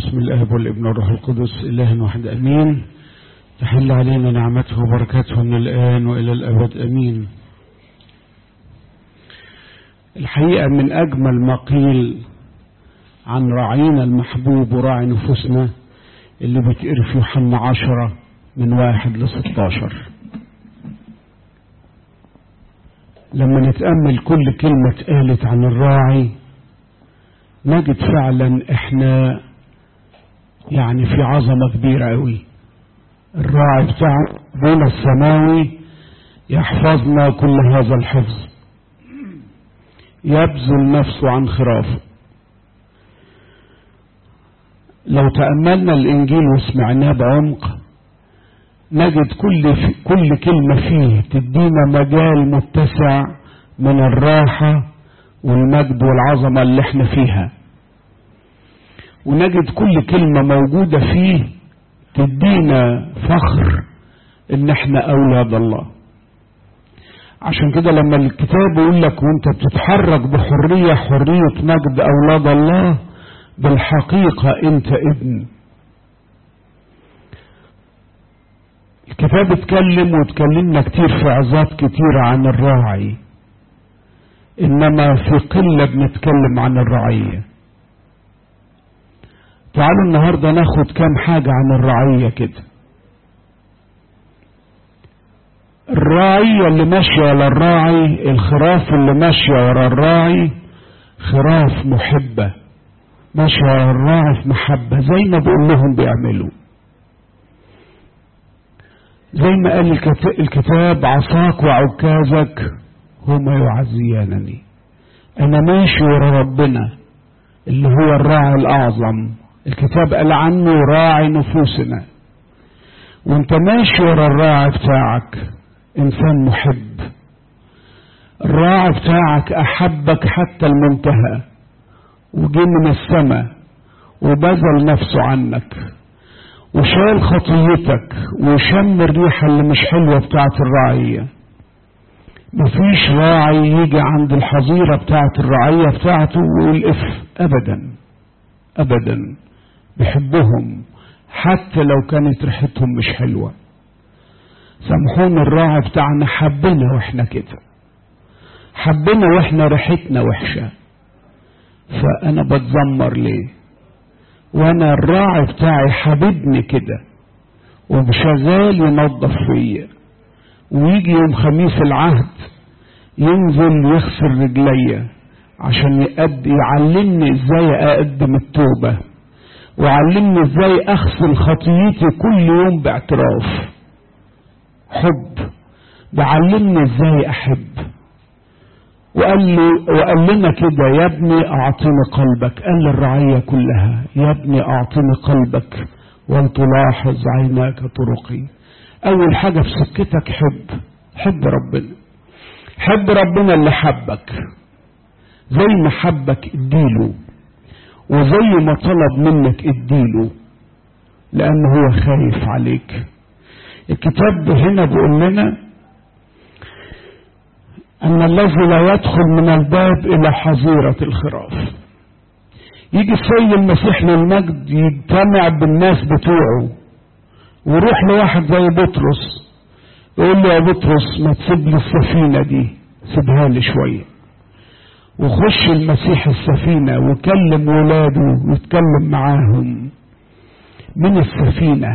بسم الاب والابن والروح القدس اله واحد امين تحل علينا نعمته وبركاته من الان والى الابد امين الحقيقه من اجمل ما قيل عن راعينا المحبوب وراعي نفوسنا اللي بتقري في يوحنا عشرة من واحد لستاشر لما نتأمل كل كلمة اتقالت عن الراعي نجد فعلا احنا يعني في عظمة كبيرة قوي الراعي بتاع ابونا السماوي يحفظنا كل هذا الحفظ يبذل نفسه عن خرافه لو تأملنا الإنجيل وسمعناه بعمق نجد كل في كل كلمة فيه تدينا مجال متسع من الراحة والمجد والعظمة اللي احنا فيها ونجد كل كلمة موجودة فيه تدينا فخر ان احنا اولاد الله عشان كده لما الكتاب يقول لك وانت بتتحرك بحرية حرية مجد اولاد الله بالحقيقة انت ابن الكتاب اتكلم واتكلمنا كتير في عظات كتيرة عن الراعي انما في قلة بنتكلم عن الرعية تعالوا النهاردة ناخد كام حاجة عن الرعية كده الراعية اللي ماشية ورا الراعي الخراف اللي ماشية ورا الراعي خراف محبة ماشية ورا الراعي في محبة زي ما بقول لهم بيعملوا زي ما قال الكتاب عصاك وعكازك هما يعزيانني انا ماشي ورا ربنا اللي هو الراعي الاعظم الكتاب قال عنه راعي نفوسنا وانت ماشي ورا الراعي بتاعك انسان محب الراعي بتاعك احبك حتى المنتهى وجه من السماء وبذل نفسه عنك وشال خطيتك وشم الريحة اللي مش حلوة بتاعت الرعية مفيش راعي يجي عند الحظيرة بتاعت الرعية بتاعته ويقول اف ابدا ابدا بحبهم حتى لو كانت ريحتهم مش حلوة سامحونا الراعي بتاعنا حبنا واحنا كده حبنا واحنا ريحتنا وحشة فانا بتذمر ليه وانا الراعي بتاعي حبيبني كده وشغال ينظف فيا ويجي يوم خميس العهد ينزل يغسل رجليا عشان يقد يعلمني ازاي اقدم التوبة وعلمني ازاي اغسل خطيتي كل يوم باعتراف حب بعلمني ازاي احب وقال لي وقال لنا كده يا ابني اعطني قلبك قال للرعية كلها يا ابني اعطني قلبك ولتلاحظ عيناك طرقي اول حاجة في سكتك حب حب ربنا حب ربنا اللي حبك زي ما حبك اديله وزي ما طلب منك اديله لان هو خايف عليك الكتاب هنا بيقول لنا أن الذي لا يدخل من الباب إلى حظيرة الخراف يجي السيد المسيح للمجد يجتمع بالناس بتوعه ويروح لواحد زي بطرس يقول له يا بطرس ما تسيب لي السفينة دي سيبها لي شوية وخش المسيح السفينة وكلم ولاده ويتكلم معاهم من السفينة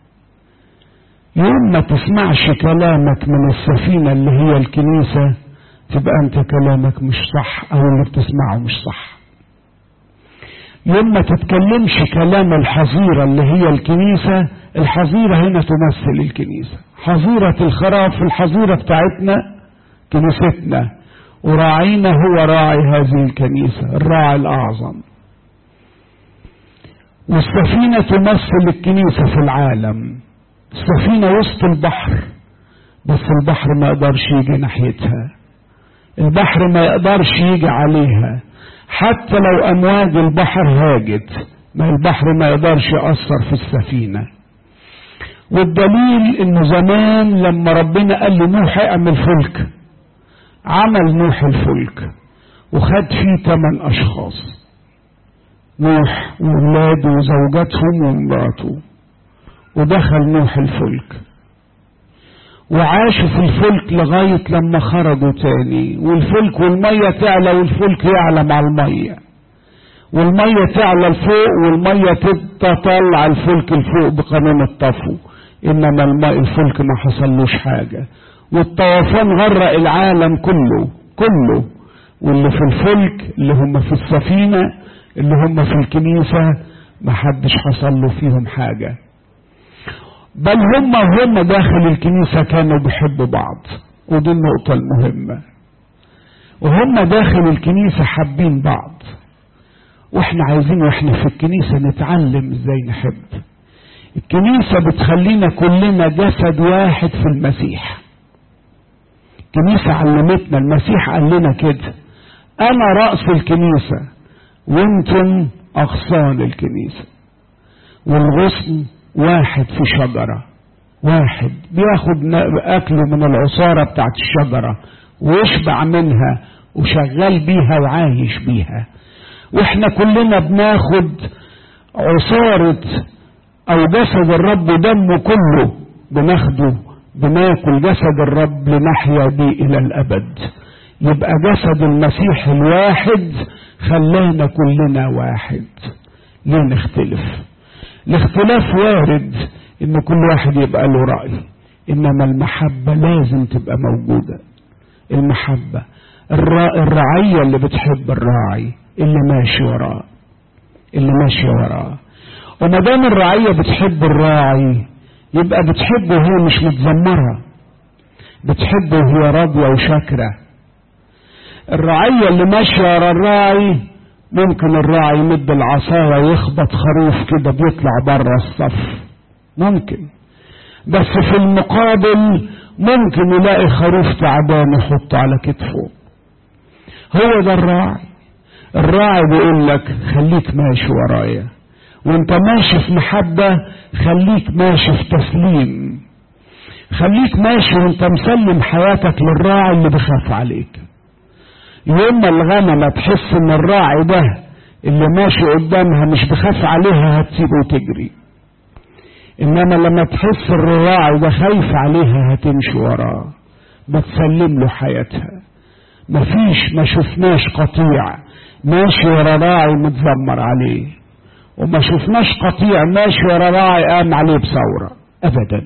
يوم ما تسمعش كلامك من السفينة اللي هي الكنيسة تبقى انت كلامك مش صح او اللي بتسمعه مش صح يوم ما تتكلمش كلام الحظيرة اللي هي الكنيسة الحظيرة هنا تمثل الكنيسة حظيرة الخراف الحظيرة بتاعتنا كنيستنا وراعينا هو راعي هذه الكنيسة الراعي الأعظم والسفينة تمثل الكنيسة في العالم السفينة وسط البحر بس البحر ما يقدرش يجي ناحيتها البحر ما يقدرش يجي عليها حتى لو امواج البحر هاجت ما البحر ما يقدرش يأثر في السفينة والدليل انه زمان لما ربنا قال لنوح اعمل فلك عمل نوح الفلك وخد فيه ثمان اشخاص نوح وولاده وزوجاتهم ومراته ودخل نوح الفلك وعاشوا في الفلك لغاية لما خرجوا تاني والفلك والمية تعلى والفلك يعلى مع المية والمية تعلى لفوق والمية تطلع الفلك لفوق بقانون الطفو انما الماء الفلك ما حصلوش حاجة والطوفان غرق العالم كله كله واللي في الفلك اللي هم في السفينة اللي هم في الكنيسة ما حدش حصل له فيهم حاجة بل هم هم داخل الكنيسة كانوا بيحبوا بعض ودي النقطة المهمة وهم داخل الكنيسة حابين بعض واحنا عايزين واحنا في الكنيسة نتعلم ازاي نحب الكنيسة بتخلينا كلنا جسد واحد في المسيح الكنيسة علمتنا المسيح قال لنا كده انا رأس الكنيسة وانتم اغصان الكنيسة والغصن واحد في شجرة واحد بياخد اكله من العصارة بتاعت الشجرة ويشبع منها وشغال بيها وعايش بيها واحنا كلنا بناخد عصارة او جسد الرب دمه كله بناخده بناكل جسد الرب لنحيا بيه الى الابد يبقى جسد المسيح الواحد خلانا كلنا واحد ليه نختلف الاختلاف وارد ان كل واحد يبقى له رأي انما المحبة لازم تبقى موجودة المحبة الرعية اللي بتحب الراعي اللي ماشي وراه اللي ماشي وراه وما دام الرعية بتحب الراعي يبقى بتحبه وهي مش متذمرة بتحبه وهي راضية وشاكرة الرعية اللي ماشية ورا الراعي ممكن الراعي يمد العصاية ويخبط خروف كده بيطلع بره الصف ممكن بس في المقابل ممكن يلاقي خروف تعبان يحطه على كتفه هو ده الراعي الراعي بيقول لك خليك ماشي ورايا وانت ماشي في محبة خليك ماشي في تسليم خليك ماشي وانت مسلم حياتك للراعي اللي بيخاف عليك يوم ما الغنمة تحس ان الراعي ده اللي ماشي قدامها مش بخاف عليها هتسيبه وتجري انما لما تحس الراعي ده خايف عليها هتمشي وراه بتسلم له حياتها مفيش ما شفناش قطيع ماشي ورا راعي متذمر عليه وما شفناش قطيع ماشي ورا راعي قام عليه بثورة ابدا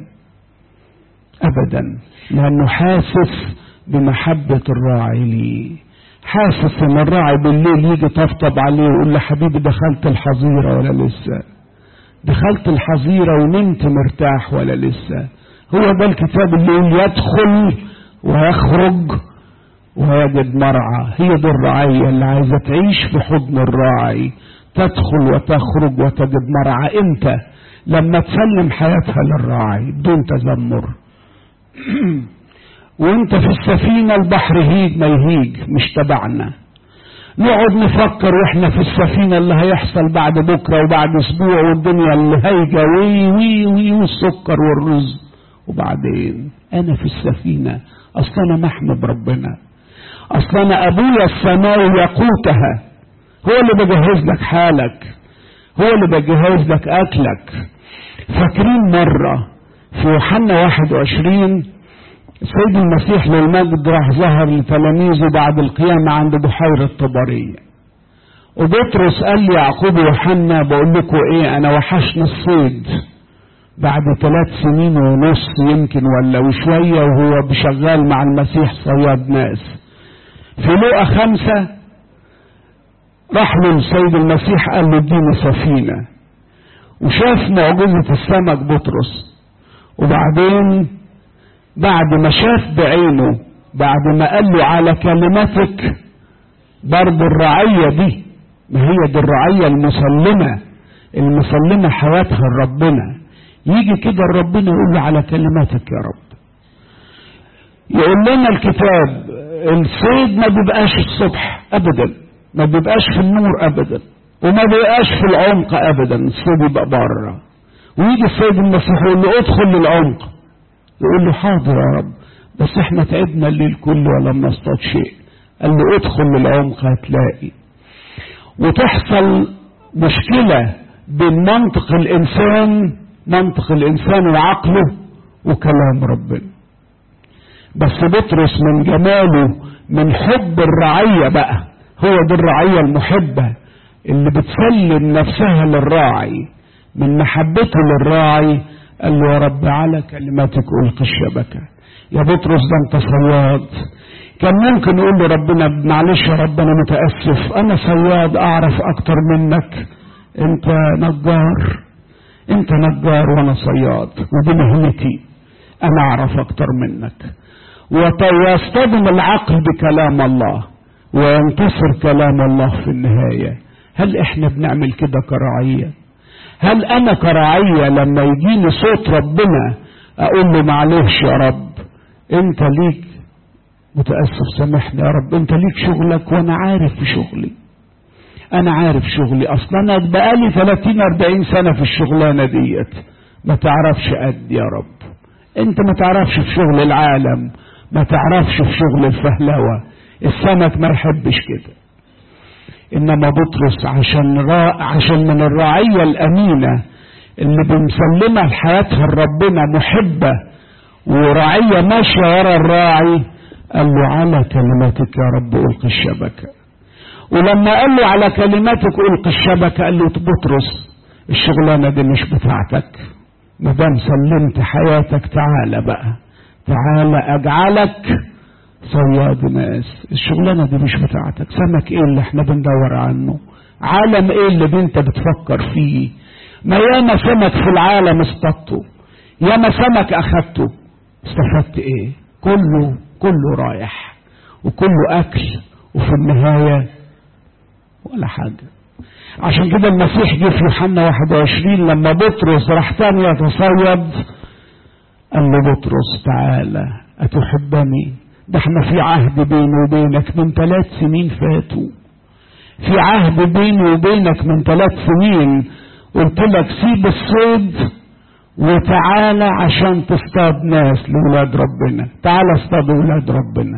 ابدا لانه حاسس بمحبة الراعي ليه حاسس ان الراعي بالليل يجي طبطب عليه ويقول له حبيبي دخلت الحظيرة ولا لسه دخلت الحظيرة ونمت مرتاح ولا لسه هو ده الكتاب اللي يقول يدخل ويخرج ويجد مرعى هي دي الرعية اللي عايزة تعيش في حضن الراعي تدخل وتخرج وتجد مرعى امتى لما تسلم حياتها للراعي بدون تذمر وانت في السفينة البحر هيج ما يهيج مش تبعنا نقعد نفكر واحنا في السفينة اللي هيحصل بعد بكرة وبعد اسبوع والدنيا اللي هايجة وي وي وي والسكر والرز وبعدين انا في السفينة اصل انا محمد ربنا اصل انا ابويا السماوي يقوتها هو اللي بجهز لك حالك هو اللي بجهز لك اكلك فاكرين مرة في يوحنا 21 السيد المسيح للمجد راح ظهر لتلاميذه بعد القيامة عند بحيرة طبرية وبطرس قال لي يعقوب ويوحنا بقول لكم ايه انا وحشني الصيد بعد ثلاث سنين ونص يمكن ولا وشوية وهو بشغال مع المسيح صياد ناس في لقى خمسة راح له السيد المسيح قال له اديني سفينة وشاف معجزة السمك بطرس وبعدين بعد ما شاف بعينه بعد ما قال له على كلمتك برضه الرعية دي ما هي دي الرعية المسلمة المسلمة حياتها لربنا يجي كده ربنا يقول له على كلماتك يا رب يقول لنا الكتاب الصيد ما بيبقاش الصبح ابدا ما بيبقاش في النور ابدا وما بيبقاش في العمق ابدا الصيد يبقى بره ويجي السيد المسيح يقول له ادخل للعمق يقول له حاضر يا رب بس احنا تعبنا الليل كله ولم نصطاد شيء قال له ادخل للعمق هتلاقي وتحصل مشكلة بين منطق الإنسان منطق الإنسان وعقله وكلام ربنا بس بطرس من جماله من حب الرعية بقى هو دي الرعية المحبة اللي بتسلم نفسها للراعي من محبته للراعي قال له يا رب على كلماتك ألقي الشبكة يا بطرس ده انت صياد كان ممكن يقول له ربنا معلش يا رب انا متاسف انا صياد اعرف اكتر منك انت نجار انت نجار وانا صياد ودي مهنتي انا اعرف اكتر منك ويصطدم العقل بكلام الله وينتصر كلام الله في النهايه هل احنا بنعمل كده كرعيه هل انا كرعيه لما يجيني صوت ربنا اقول له معلش يا رب انت ليك متاسف سامحني يا رب انت ليك شغلك وانا عارف في شغلي انا عارف شغلي اصلا انا بقالي 30 40 سنه في الشغلانه ديت ما تعرفش قد يا رب انت ما تعرفش في شغل العالم ما تعرفش في شغل الفهلوه السمك ما يحبش كده انما بطرس عشان را عشان من الرعيه الامينه اللي بمسلمه حياتها لربنا محبه ورعيه ماشيه ورا الراعي قال له على كلماتك يا رب القي الشبكه ولما قال له على كلماتك القي الشبكه قال له بطرس الشغلانه دي مش بتاعتك ما دام سلمت حياتك تعالى بقى تعالى اجعلك صياد ناس الشغلانه دي مش بتاعتك سمك ايه اللي احنا بندور عنه عالم ايه اللي انت بتفكر فيه ما ياما سمك في العالم اصطدته ياما سمك اخدته استفدت ايه كله كله رايح وكله اكل وفي النهايه ولا حاجه عشان كده المسيح جه في يوحنا 21 لما بطرس راح تاني يتصيد قال له بطرس تعالى أتحبني ده احنا في عهد بيني وبينك من ثلاث سنين فاتوا في عهد بيني وبينك من ثلاث سنين قلت لك سيب الصيد وتعالى عشان تصطاد ناس لولاد ربنا تعالى اصطاد ولاد ربنا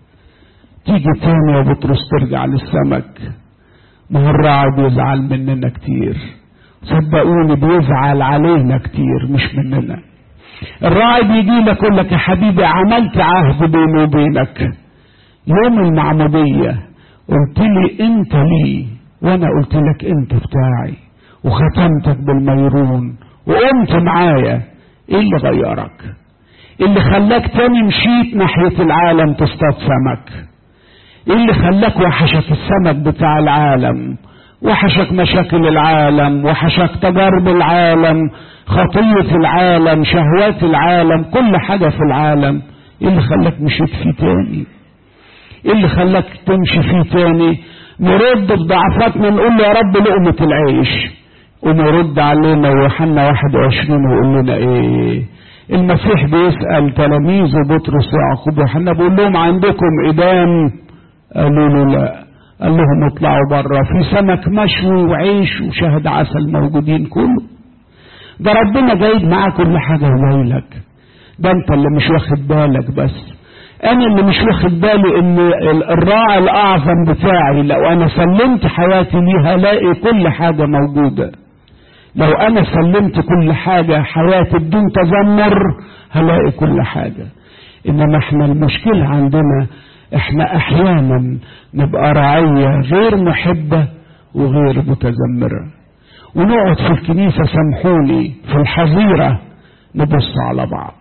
تيجي تاني يا بطرس ترجع للسمك ما هو الراعي بيزعل مننا كتير صدقوني بيزعل علينا كتير مش مننا الراعي بيجي لك يقول لك يا حبيبي عملت عهد بيني وبينك يوم المعمودية قلت لي انت لي وانا قلت لك انت بتاعي وختمتك بالميرون وقمت معايا ايه اللي غيرك اللي خلاك تاني مشيت ناحية العالم تصطاد سمك ايه اللي خلاك وحشك السمك بتاع العالم وحشك مشاكل العالم وحشك تجارب العالم خطية العالم شهوات العالم كل حاجة في العالم ايه اللي خلاك مشيت فيه تاني ايه اللي خلاك تمشي فيه تاني نرد بضعفاتنا نقول له يا رب لقمة العيش ونرد علينا يوحنا 21 ويقول لنا ايه المسيح بيسأل تلاميذه بطرس ويعقوب ويوحنا بيقول لهم عندكم إدام قالوا له لا قال لهم اطلعوا بره في سمك مشوي وعيش وشهد عسل موجودين كله ده ربنا جايب معاه كل حاجة وجايلك ده انت اللي مش واخد بالك بس انا اللي مش واخد بالي ان الراعي الاعظم بتاعي لو انا سلمت حياتي ليه هلاقي كل حاجة موجودة لو انا سلمت كل حاجة حياتي بدون تذمر هلاقي كل حاجة انما احنا المشكلة عندنا احنا احيانا نبقى رعية غير محبة وغير متذمرة ونقعد في الكنيسة سامحوني في الحظيرة نبص على بعض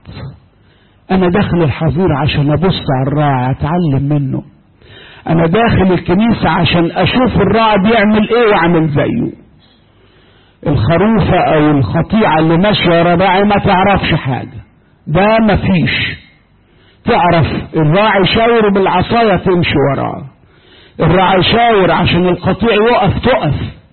انا داخل الحظيرة عشان ابص على الراعي اتعلم منه انا داخل الكنيسة عشان اشوف الراعي بيعمل ايه واعمل زيه الخروفة او الخطيعة اللي ماشية ورا راعي ما تعرفش حاجة ده مفيش تعرف الراعي شاور بالعصاية تمشي وراه الراعي شاور عشان القطيع يقف تقف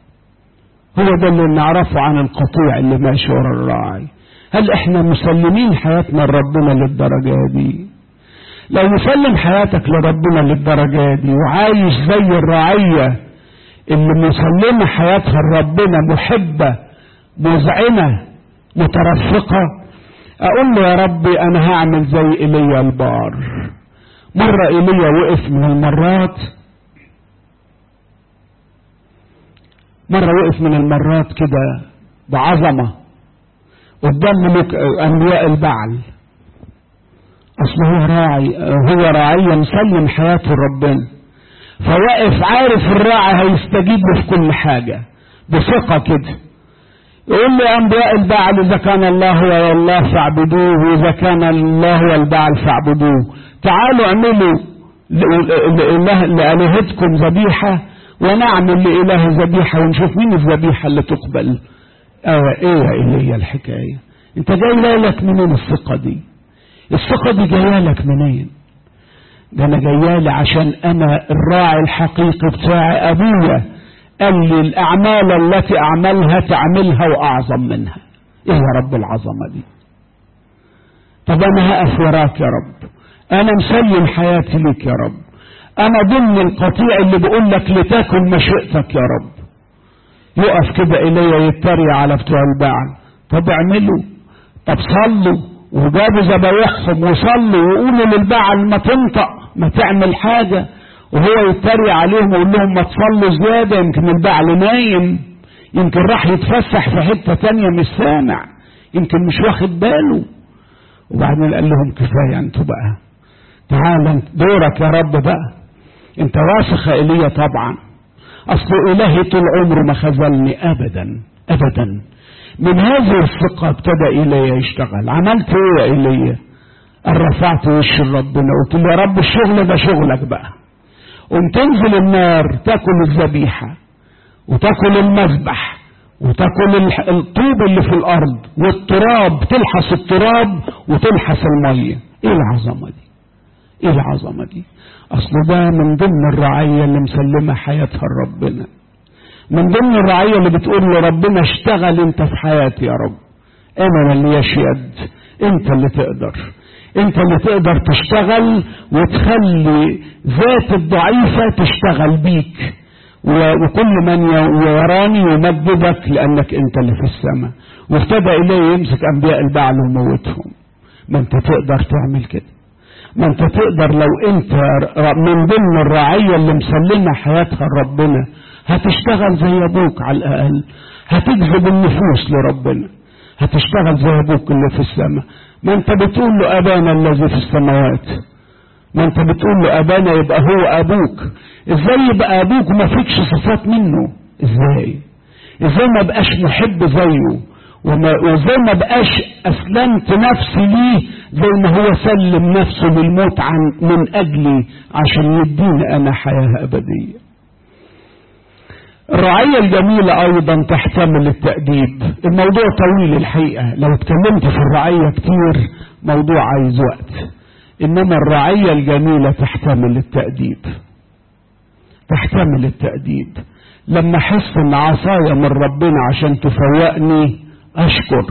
هو ده اللي نعرفه عن القطيع اللي ماشي ورا الراعي هل احنا مسلمين حياتنا لربنا للدرجة دي لو مسلم حياتك لربنا للدرجة دي وعايش زي الرعية اللي مسلمة حياتها لربنا محبة مذعنة مترفقة اقول له يا ربي انا هعمل زي ايليا البار مرة ايليا وقف من المرات مرة وقف من المرات كده بعظمة قدام ملوك أنبياء البعل أصل هو راعي هو راعية مسلم حياته لربنا فوقف عارف الراعي هيستجيب له في كل حاجة بثقة كده يقول لي أنبياء البعل إذا كان الله هو الله فاعبدوه وإذا كان الله هو البعل فاعبدوه تعالوا اعملوا لآلهتكم ذبيحة ونعمل لإله ذبيحة ونشوف مين الذبيحة اللي تقبل اه ايه يا إلهي الحكاية انت جاي لك منين الثقة دي الثقة دي جاية لك منين ده انا جايالي عشان انا الراعي الحقيقي بتاعي ابويا قال لي الاعمال التي اعملها تعملها واعظم منها ايه يا رب العظمه دي طب انا هقف وراك يا رب انا مسلم حياتي ليك يا رب انا ضمن القطيع اللي بقول لك لتكن مشيئتك يا رب يقف كده الي يتريق على بتوع البعل طب اعملوا طب صلوا وجابوا ذبايحهم وصلوا وقولوا للبعل ما تنطق ما تعمل حاجة وهو يتريق عليهم ويقول لهم ما تصلوا زيادة يمكن البعل نايم يمكن راح يتفسح في حتة تانية مش سامع يمكن مش واخد باله وبعدين قال لهم كفاية انتوا بقى تعال دورك يا رب بقى انت واثق ايليا طبعا اصل الهي طول عمره ما خذلني ابدا ابدا من هذه الثقة ابتدى ايليا يشتغل عملت ايه يا ايليا قال رفعت وش لربنا قلت له يا رب الشغل ده شغلك بقى قوم تنزل النار تاكل الذبيحة وتاكل المذبح وتاكل الطوب اللي في الارض والتراب تلحس التراب وتلحس المية ايه العظمة دي ايه العظمة دي اصل ده من ضمن الرعية اللي مسلمة حياتها لربنا من ضمن الرعية اللي بتقول لربنا اشتغل انت في حياتي يا رب انا ملياش يد انت اللي تقدر انت اللي تقدر تشتغل وتخلي ذات الضعيفة تشتغل بيك وكل من يراني يمجدك لانك انت اللي في السماء وابتدى اليه يمسك انبياء البعل وموتهم ما انت تقدر تعمل كده ما انت تقدر لو انت من ضمن الرعية اللي مسلمة حياتها لربنا هتشتغل زي ابوك على الاقل هتجذب النفوس لربنا هتشتغل زي ابوك اللي في السماء ما انت بتقول له ابانا الذي في السماوات ما انت بتقول له ابانا يبقى هو ابوك ازاي يبقى ابوك وما فيكش صفات منه ازاي ازاي ما بقاش محب زيه وما وازاي ما بقاش اسلمت نفسي ليه زي ما هو سلم نفسه للموت عن من اجلي عشان يديني انا حياه ابديه الرعية الجميلة أيضا تحتمل التأديب الموضوع طويل الحقيقة لو اتكلمت في الرعية كتير موضوع عايز وقت إنما الرعية الجميلة تحتمل التأديب تحتمل التأديب لما أحس إن عصايا من ربنا عشان تفوقني أشكر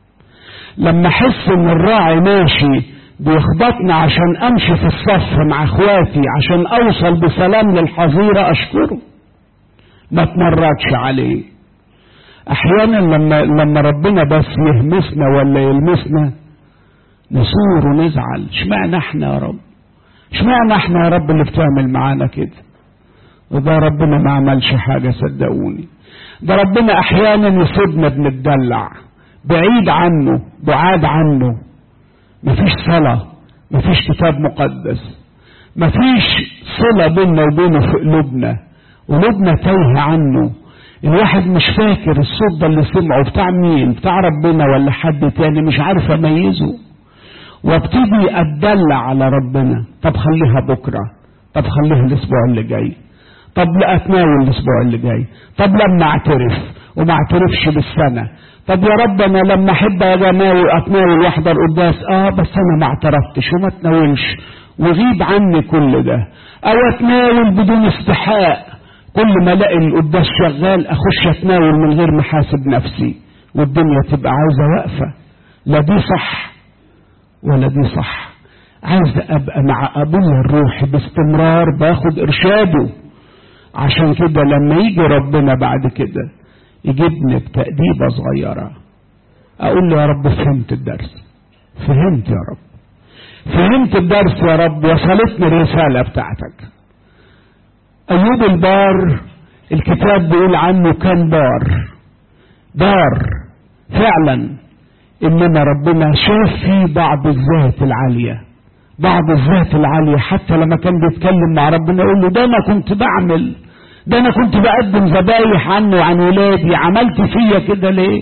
لما أحس إن الراعي ماشي بيخبطني عشان أمشي في الصف مع إخواتي عشان أوصل بسلام للحظيرة أشكره ما تمردش عليه احيانا لما لما ربنا بس يهمسنا ولا يلمسنا نثور ونزعل اشمعنى احنا يا رب اشمعنى احنا يا رب اللي بتعمل معانا كده وده ربنا ما عملش حاجة صدقوني ده ربنا احيانا يصيبنا بنتدلع بعيد عنه بعاد عنه مفيش صلاة مفيش كتاب مقدس مفيش صلة بيننا وبينه في قلوبنا قلوبنا تايهة عنه الواحد مش فاكر الصوت ده اللي سمعه بتاع مين بتاع ربنا ولا حد تاني مش عارف اميزه وابتدي اتدلع على ربنا طب خليها بكرة طب خليها الاسبوع اللي جاي طب لا اتناول الاسبوع اللي جاي طب لما اعترف وما اعترفش بالسنة طب يا رب انا لما احب اتناول اتناول واحضر قداس اه بس انا ما اعترفتش وما اتناولش وغيب عني كل ده او اتناول بدون استحقاق كل ما الاقي القداس شغال اخش اتناول من غير ما احاسب نفسي والدنيا تبقى عاوزه واقفه لا دي صح ولا دي صح عايز ابقى مع ابويا الروحي باستمرار باخد ارشاده عشان كده لما يجي ربنا بعد كده يجيبني بتأديبة صغيرة اقول له يا رب فهمت الدرس فهمت يا رب فهمت الدرس يا رب وصلتني الرسالة بتاعتك أيوب البار الكتاب بيقول عنه كان بار بار فعلا انما ربنا شاف فيه بعض الذات العاليه بعض الذات العاليه حتى لما كان بيتكلم مع ربنا يقول له ده انا كنت بعمل ده انا كنت بقدم ذبايح عنه وعن ولادي عملت فيا كده ليه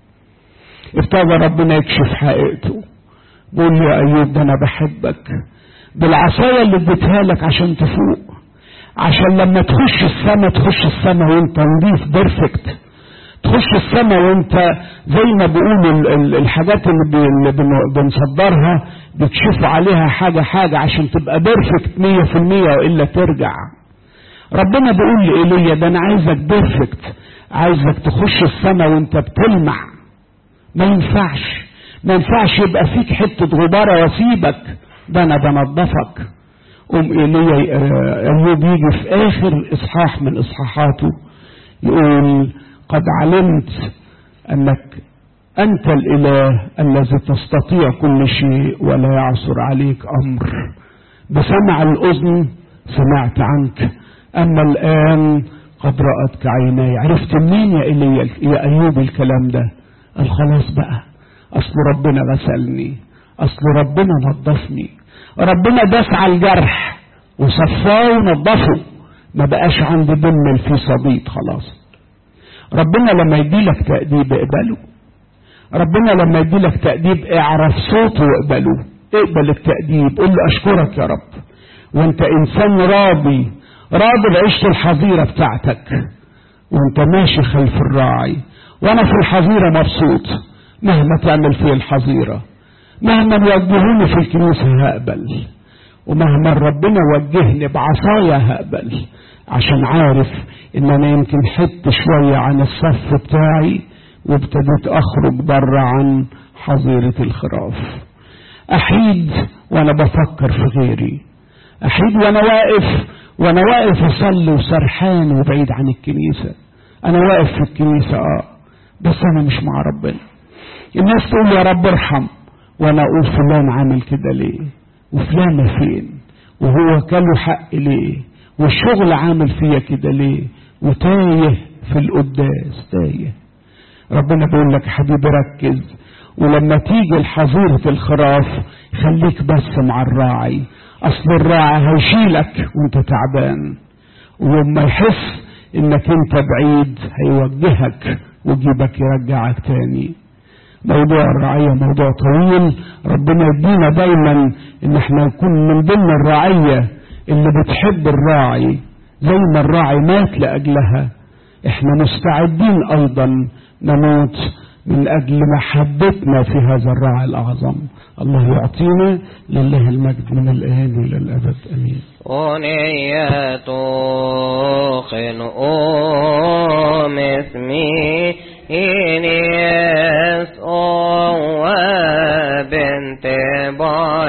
ابتدى ربنا يكشف حقيقته بيقول له يا ايوب ده انا بحبك بالعصايه اللي اديتها لك عشان تفوق عشان لما تخش السما تخش السما وانت نضيف بيرفكت تخش السما وانت زي ما بيقولوا الحاجات اللي بنصدرها بيكشفوا عليها حاجة حاجة عشان تبقى بيرفكت مية في المية وإلا ترجع ربنا بيقول لإيليا ده أنا عايزك بيرفكت عايزك تخش السما وانت بتلمع ما ينفعش ما ينفعش يبقى فيك حتة غبارة واسيبك ده أنا بنضفك قوم إيليا أيوب يجي في آخر إصحاح من إصحاحاته يقول قد علمت أنك أنت الإله الذي تستطيع كل شيء ولا يعثر عليك أمر بسمع الأذن سمعت عنك أما الآن قد رأتك عيناي عرفت منين يا إلي يا أيوب الكلام ده قال خلاص بقى أصل ربنا غسلني أصل ربنا نظفني ربنا داس على الجرح وصفاه ونظفه ما بقاش عندي دم في صديد خلاص ربنا لما يديلك تأديب اقبله ربنا لما يديلك تأديب اعرف صوته واقبله اقبل التأديب قل له اشكرك يا رب وانت انسان راضي راضي بعيشة الحظيرة بتاعتك وانت ماشي خلف الراعي وانا في الحظيرة مبسوط مهما تعمل في الحظيرة مهما يوجهوني في الكنيسة هقبل ومهما ربنا وجهني بعصايا هقبل عشان عارف ان انا يمكن حت شوية عن الصف بتاعي وابتديت اخرج بره عن حظيرة الخراف احيد وانا بفكر في غيري احيد وانا واقف وانا واقف اصلي وسرحان وبعيد عن الكنيسة انا واقف في الكنيسة اه بس انا مش مع ربنا الناس تقول يا رب ارحم وانا اقول فلان عامل كده ليه وفلانة فين وهو كله حق ليه والشغل عامل فيا كده ليه وتايه في القداس تايه ربنا بيقول لك حبيبي ركز ولما تيجي لحظيرة الخراف خليك بس مع الراعي اصل الراعي هيشيلك وانت تعبان ولما يحس انك انت بعيد هيوجهك ويجيبك يرجعك تاني موضوع الرعية موضوع طويل ربنا يدينا دايما ان احنا نكون من ضمن الرعية اللي بتحب الراعي زي ما الراعي مات لأجلها احنا مستعدين ايضا نموت من اجل محبتنا في هذا الراعي الاعظم الله يعطينا لله المجد من الان والى الابد امين أنية خنؤم اسمي إنيس أو بنت باي